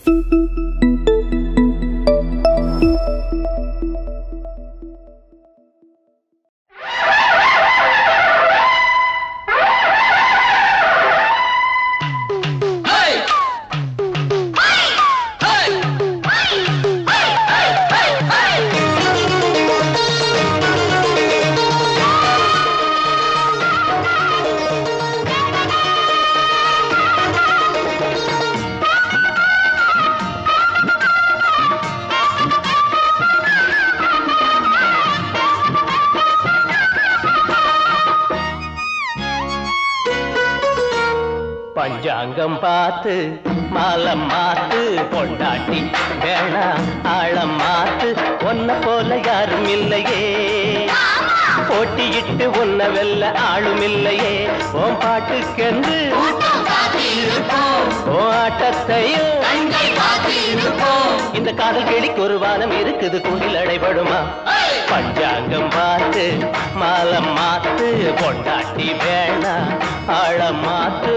பஞ்சாங்கம் பார்த்து மாலம் மாத்து பொண்டாட்டி வேணா ஆழம் மாத்து ஒன்ன போல யாரும் இல்லையே போட்டியிட்டு உன்ன வெல்ல ஆளும் இல்லையே உன் பாட்டுக்கென்று உன் ஆட்டத்தையும் இந்த காதல் கிளிக்கு ஒரு வானம் இருக்குது கூண்டில் அடைபடுமா பஞ்சாங்கம் பார்த்து மாலம் மாத்து பொண்டாட்டி வேணா ஆழம் மாத்து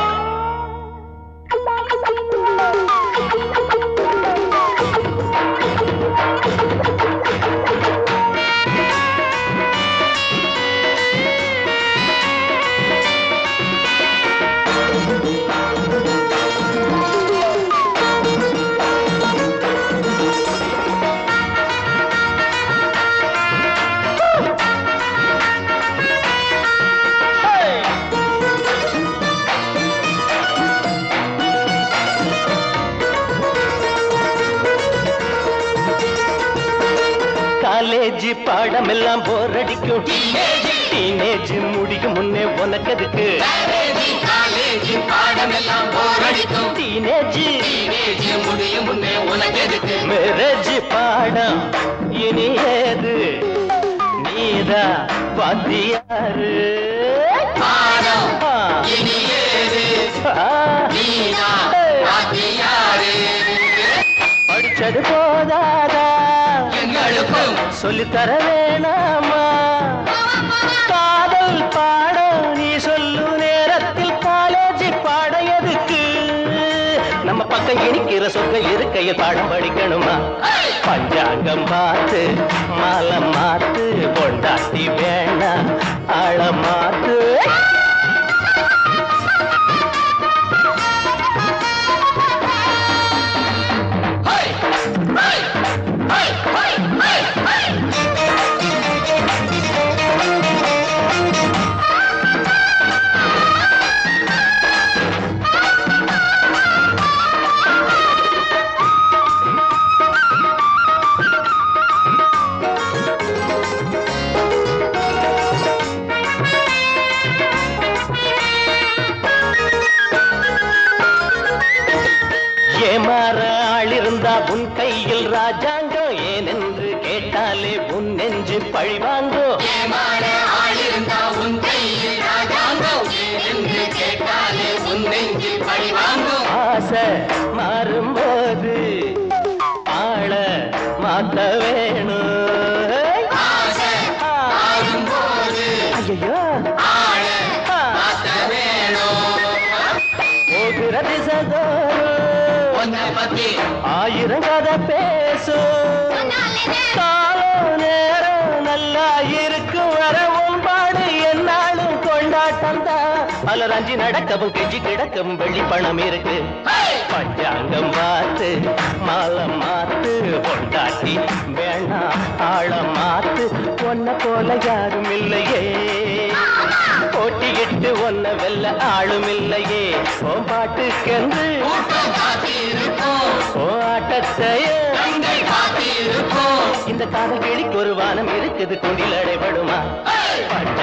காலேஜ் பாடம் எல்லாம் போர் அடிக்கும் டீனேஜ் முடியும் முன்னே உனக்கு அதுக்கு காலேஜ் பாடம் எல்லாம் போர் அடிக்கும் டீனேஜ் டீனேஜ் முடியும் முன்னே உனக்கு எதுக்கு மேரேஜ் பாடம் இனி ஏது நீதா பாத்தியாரு பாடம் ஆ, இனி ஏது ஆ, நீனா ஏய், வாத்தியாரு படிச்சது போதாதா எங்களுக்கும் சொல்லித்தர வேணாமா காதல் பாடம் நீ சொல்லு நேரத்தில் காலேஜ் பாட எதுக்கு நம்ம பக்கம் இனிக்கிற சொக்க இருக்கையில் பாடம் படிக்கணுமா பஞ்சாங்கம் பார்த்து மாலம் மாத்து பொண்டாட்டி வேணா ஆழம் மாத்து ஹை ஹை ஹை ஹை ஹை ஹை ஏமாற ஆள் இருந்தா உன் கையில் ராஜாங்கம் ஏனென்று கேட்டாலே உன் நெஞ்சு பழிவாங்கோ ஏமான ஆளிருந்தா உன் கையில் ராஜாங்கம் என்று கேட்டாலே உன் நெஞ்சில் பழி வாங்கும் ஆசை மாறும்போது ஆள மாத்த வேணும் ஆசை ஆடும்போது ஐயோ ஆள மாத்த வேணும் போகிற திசதோறும் உன்னை பத்தி ஆயிரம் கதை பேசும் காலம் நேரம் நல்லா இருக்கும் வர உன்பாடு என்னாலும் கொண்டாட்டம் தான் பலர் அஞ்சி நடக்கவும் கெஞ்சி கிடக்கவும் வெள்ளி பணம் இருக்கு பஞ்சாங்கம் பார்த்து மாலம் மாத்து பொண்டாட்டி வேணாம் ஆழம் மாத்து ஒன்ன போல யாரும் இல்லையே போட்டியிட்டு ஒன்ன வெல்ல ஆளும் இல்லையே உன் பாட்டுக்கென்று கூட்டம் காத்திருக்கும் உன் ஆட்டத்தையும் கங்கை காத்திருக்கும் இந்த காதல் கிளிக்கு ஒரு வானம் இருக்குது குண்டில் அடைபடுமா பட்ட